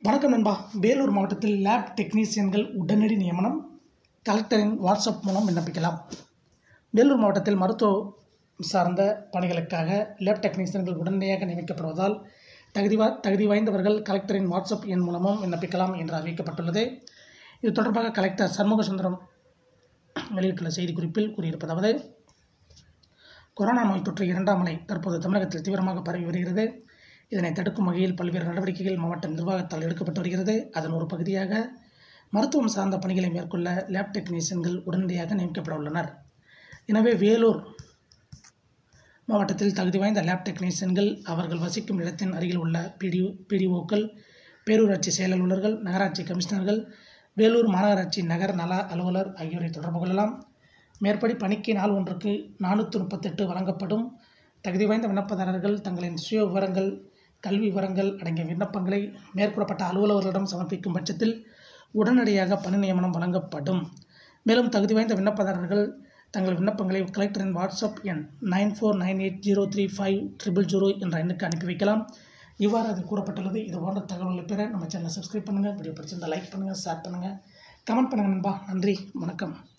வணக்கம் நண்பா வேலூர் மாவட்டத்தில் லேப் டெக்னீசியன்கள் உடனடி நியமனம் கலெக்டரின் வாட்ஸ்அப் மூலம் விண்ணப்பிக்கலாம் வேலூர் மாவட்டத்தில் மருத்துவம் சார்ந்த பணிகளுக்காக லேப் டெக்னீசியன்கள் உடனடியாக நியமிக்கப்படுவதால் தகுதி வா தகுதி வாய்ந்தவர்கள் கலெக்டரின் வாட்ஸ்அப் எண் மூலமும் விண்ணப்பிக்கலாம் என்று அறிவிக்கப்பட்டுள்ளது இது தொடர்பாக கலெக்டர் சண்முக சுந்தரம் வெளியிட்டுள்ள செய்திக்குறிப்பில் கூறியிருப்பதாவது கொரோனா நோய் தொற்று இரண்டாம் அலை தற்போது தமிழகத்தில் தீவிரமாக பரவி வருகிறது இதனை தடுக்கும் வகையில் பல்வேறு நடவடிக்கைகள் மாவட்ட நிர்வாகத்தால் எடுக்கப்பட்டு வருகிறது அதன் ஒரு பகுதியாக மருத்துவம் சார்ந்த பணிகளை மேற்கொள்ள லேப் டெக்னீசியன்கள் உடனடியாக நியமிக்கப்பட உள்ளனர் எனவே வேலூர் மாவட்டத்தில் தகுதி வாய்ந்த லேப் டெக்னீசியன்கள் அவர்கள் வசிக்கும் இடத்தின் அருகில் உள்ள பிடிஓ பிடிஓக்கள் பேரூராட்சி செயலாளர்கள் நகராட்சி கமிஷனர்கள் வேலூர் மாநகராட்சி நகர் நல அலுவலர் ஆகியோரை தொடர்பு கொள்ளலாம் மேற்படி பணிக்கு நாள் ஒன்றுக்கு நானூற்று முப்பத்தெட்டு வழங்கப்படும் தகுதி வாய்ந்த விண்ணப்பதாரர்கள் தங்களின் சுய விவரங்கள் கல்வி விவரங்கள் அடங்கிய விண்ணப்பங்களை மேற்கூறப்பட்ட அலுவலர்களிடம் சமர்ப்பிக்கும் பட்சத்தில் உடனடியாக பணி நியமனம் வழங்கப்படும் மேலும் தகுதி வாய்ந்த விண்ணப்பதாரர்கள் தங்கள் விண்ணப்பங்களை கலெக்டரின் வாட்ஸ்அப் எண் nine four nine eight zero three five triple zero என்ற எண்ணுக்கு அனுப்பி வைக்கலாம் இவ்வாறு அது கூறப்பட்டுள்ளது இது போன்ற தகவல்களை பெற நம்ம சேனலை சப்ஸ்கிரைப் பண்ணுங்கள் வீடியோ பிடிச்சிருந்தால் லைக் பண்ணுங்கள் ஷேர் பண்ணுங்கள் கமெண்ட் பண்ணுங்கள் நண்பா நன்றி வணக்கம்